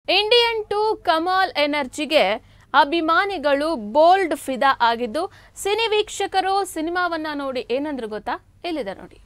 Indian to ಕಮಾಲ್ ಎನರ್ಜಿಗೆ ಅಭಿಮಾನಿಗಳು bold ಫಿದಾ ಆಗಿದ್ದು cine ವೀಕ್ಷಕರು ಸಿನಿಮಾವನ್ನ ನೋಡಿ ಏನಂದ್ರು ಗೊತ್ತಾ ಎಲ್ಲಿದೆ ನೋಡಿ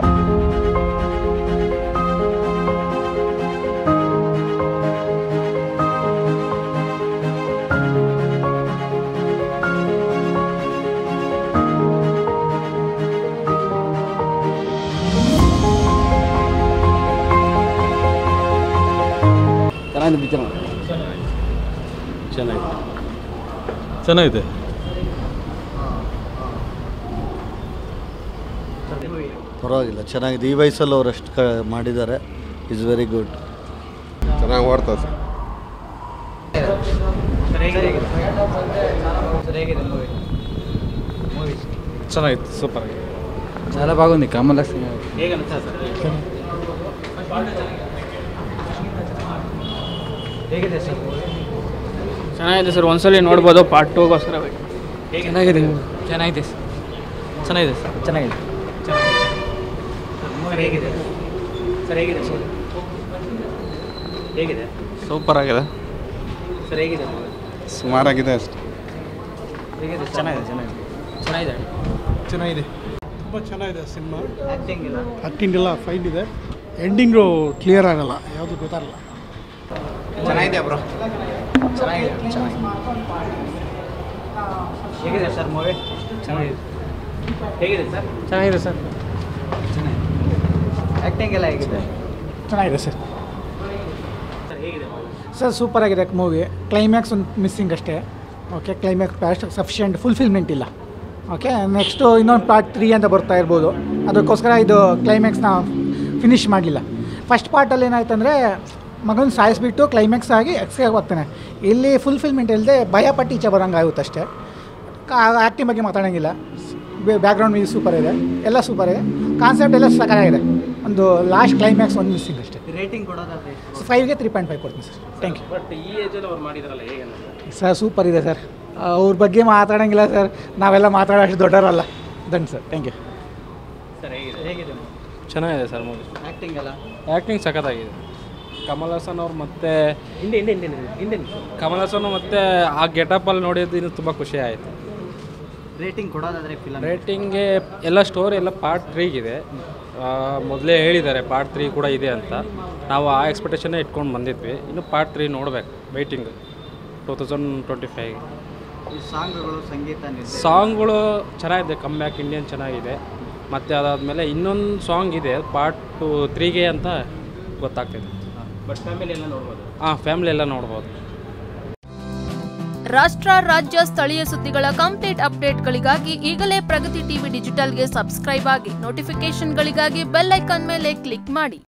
ಚೆನ್ನಾಗಿದೆ ಪಿಕ್ಚರ್ ಚೆನ್ನಾಗಿದೆ ಚೆನ್ನಾಗಿದೆ ಪರವಾಗಿಲ್ಲ ಚೆನ್ನಾಗಿದೆ ಈ ವಯಸ್ಸಲ್ಲಿ ಅವ್ರು ಅಷ್ಟು ಕ ಮಾಡಿದ್ದಾರೆ ಇಸ್ ವೆರಿ ಗುಡ್ ಚೆನ್ನಾಗಿ ಓಡ್ತದೆ ಸರ್ ಚೆನ್ನಾಗಿತ್ತು ಸೂಪರ್ ಆಗಿದೆ చాలా బాగుంది కమల్ ಚೆನ್ನಾಗಿದೆ ಸರ್ ಒಂದ್ಸಲಿ ನೋಡ್ಬೋದು ಪಾರ್ಟ್ ಟೂಗೋಸ್ಕರ ಚೆನ್ನಾಗಿದೆ ಚೆನ್ನಾಗಿದೆ ಚೆನ್ನಾಗಿದೆ ಚೆನ್ನಾಗಿದೆ ಸೂಪರ್ ಆಗಿದೆ ಸುಮಾರಾಗಿದೆ ಅಷ್ಟೇ ಚೆನ್ನಾಗಿದೆ ತುಂಬ ಚೆನ್ನಾಗಿದೆ ಸಿನಿಮಾ ಆ್ಯಕ್ಟಿಂಗ್ ಎಲ್ಲ ಫೈನ್ ಇದೆ ಎಂಡಿಂಗು ಕ್ಲಿಯರ್ ಆಗಲ್ಲ ಯಾವುದು ಗೊತ್ತಾಗಲ್ಲ ಚೆನ್ನಾಗಿದೆ ಬ್ರೋ ಚೆನ್ನಾಗಿದೆ ಹೇಗಿದೆ ಸರ್ ಮೂವಿ ಚೆನ್ನಾಗಿದೆ ಹೇಗಿದೆ ಸರ್ ಚೆನ್ನಾಗಿದೆ ಸರ್ ಆ್ಯಕ್ಟಿಂಗ್ ಎಲ್ಲ ಹೇಗಿದೆ ಚೆನ್ನಾಗಿದೆ ಸರ್ ಸರ್ ಸೂಪರ್ ಆಗಿದೆ ಮೂವಿ ಕ್ಲೈಮ್ಯಾಕ್ಸ್ ಒಂದು ಮಿಸ್ಸಿಂಗ್ ಅಷ್ಟೇ okay climax past sufficient fulfilment ಇಲ್ಲ ಓಕೆ ನೆಕ್ಸ್ಟು ಇನ್ನೊಂದು ಪಾರ್ಟ್ ತ್ರೀ ಅಂತ ಬರ್ತಾ ಇರ್ಬೋದು ಅದಕ್ಕೋಸ್ಕರ ಇದು ಕ್ಲೈಮ್ಯಾಕ್ಸ್ನ ಫಿನಿಷ್ ಮಾಡಲಿಲ್ಲ ಫಸ್ಟ್ ಪಾರ್ಟಲ್ಲಿ ಏನಾಯ್ತು ಅಂದರೆ ಮಗನ ಸಾಯಿಸ್ಬಿಟ್ಟು ಕ್ಲೈಮ್ಯಾಕ್ಸ್ ಆಗಿ ಎಕ್ಸ್ಕೇಪ್ ಆಗ್ತಾನೆ ಇಲ್ಲಿ ಫುಲ್ಫಿಲ್ಮೆಂಟ್ ಇಲ್ಲದೆ ಭಯಪಟ್ಟು ಈಚೆ ಬರೋಂಗೆ ಆಗುತ್ತೆ ಅಷ್ಟೇ ಆ್ಯಕ್ಟಿಂಗ್ ಬಗ್ಗೆ ಮಾತಾಡೋಂಗಿಲ್ಲ ಬ್ಯಾಕ್ಗ್ರೌಂಡ್ ಮ್ಯೂಸಿಕ್ ಸೂಪರ್ ಇದೆ ಎಲ್ಲ ಸೂಪರ್ ಇದೆ ಕಾನ್ಸೆಪ್ಟ್ ಎಲ್ಲ ಸಕಾಲಾಗಿದೆ ಒಂದು ಲಾಸ್ಟ್ ಕ್ಲೈಮ್ಯಾಕ್ಸ್ ಒಂದು ಮಿಸ್ಸಿಂಗ್ ಅಷ್ಟೇ ರೇಟಿಂಗ್ ಕೊಡೋದಾದ್ರೆ ಫೈವ್ಗೆ ತ್ರೀ ಪಾಯಿಂಟ್ ಫೈವ್ ಕೊಡ್ತೀನಿ ಸರ್ ಥ್ಯಾಂಕ್ ಯು ಬಟ್ ಈ ಏಜಲ್ಲಿ ಅವ್ರು ಮಾಡಿದಾರಲ್ಲ ಹೇಗೆ ಸರ್ ಸೂಪರ್ ಇದೆ ಸರ್ ಅವ್ರ ಬಗ್ಗೆ ಮಾತಾಡೋಂಗಿಲ್ಲ ಸರ್ ನಾವೆಲ್ಲ ಮಾತಾಡೋಷ್ಟು ದೊಡ್ಡವರಲ್ಲ then sir thank you sir ಹೇಗಿದೆ ಹೇಗಿದೆ ಚೆನ್ನಾಗಿದೆ ಸರ್ ಮೂವಿ ಆ್ಯಕ್ಟಿಂಗ್ ಎಲ್ಲ ಆ್ಯಕ್ಟಿಂಗ್ ಸಖತ್ತಾಗಿದೆ ಕಮಲ್ ಹಾಸನ್ ಅವ್ರು ಮತ್ತೆ ಹಿಂದೆ ಹಿಂದೆ ಹಿಂದೆ ಹಿಂದೆ ಕಮಲ್ ಹಾಸನ್ ಮತ್ತೆ ಆ ಗೆಟಪಲ್ಲಿ ನೋಡಿದ್ದು ಇನ್ನು ತುಂಬ ಖುಷಿ ಆಯಿತು ರೇಟಿಂಗ್ ಕೊಡೋದಾದ್ರೆ ಫಿಲಮ್ ರೇಟಿಂಗ್ಗೆ ಎಲ್ಲ ಸ್ಟೋರಿ ಎಲ್ಲ ಪಾರ್ಟ್ ತ್ರೀಗಿದೆ ಮೊದಲೇ ಹೇಳಿದ್ದಾರೆ ಪಾರ್ಟ್ ತ್ರೀ ಕೂಡ ಇದೆ ಅಂತ ನಾವು ಆ ಎಕ್ಸ್ಪೆಕ್ಟೇಷನ್ನೇ ಇಟ್ಕೊಂಡು ಬಂದಿದ್ವಿ ಇನ್ನು ಪಾರ್ಟ್ ತ್ರೀ ನೋಡ್ಬೇಕು waiting two thousand twenty five ಈ ಸಾಂಗ್ಗಳು ಸಂಗೀತ ನಿರ್ದೇಶನ ಸಾಂಗ್ಗಳು ಚೆನ್ನಾಗಿದೆ ಕಮ್ ಬ್ಯಾಕ್ ಇಂಡಿಯನ್ ಚೆನ್ನಾಗಿದೆ ಮತ್ತು ಅದಾದಮೇಲೆ ಇನ್ನೊಂದು ಸಾಂಗ್ ಇದೆ ಪಾರ್ಟ್ ಟು ತ್ರೀಗೆ ಅಂತ ಗೊತ್ತಾಗ್ತಿದೆ ಬಟ್ ಫ್ಯಾಮಿಲಿ ಎಲ್ಲ ನೋಡ್ಬೋದು ಹಾಂ ಫ್ಯಾಮಿಲಿ ಎಲ್ಲ ನೋಡ್ಬೋದು ರಾಷ್ಟ್ರ ರಾಜ್ಯ ಸ್ಥಳೀಯ ಸುದ್ದಿಗಳ ಕಂಪ್ಲೀಟ್ ಅಪ್ಡೇಟ್ಗಳಿಗಾಗಿ ಈಗಲೇ ಪ್ರಗತಿ ಟಿವಿ ಡಿಜಿಟಲ್ಗೆ ಸಬ್ಸ್ಕ್ರೈಬ್ ಆಗಿ ನೋಟಿಫಿಕೇಶನ್ಗಳಿಗಾಗಿ ಬೆಲ್ ಐಕಾನ್ ಮೇಲೆ ಕ್ಲಿಕ್ ಮಾಡಿ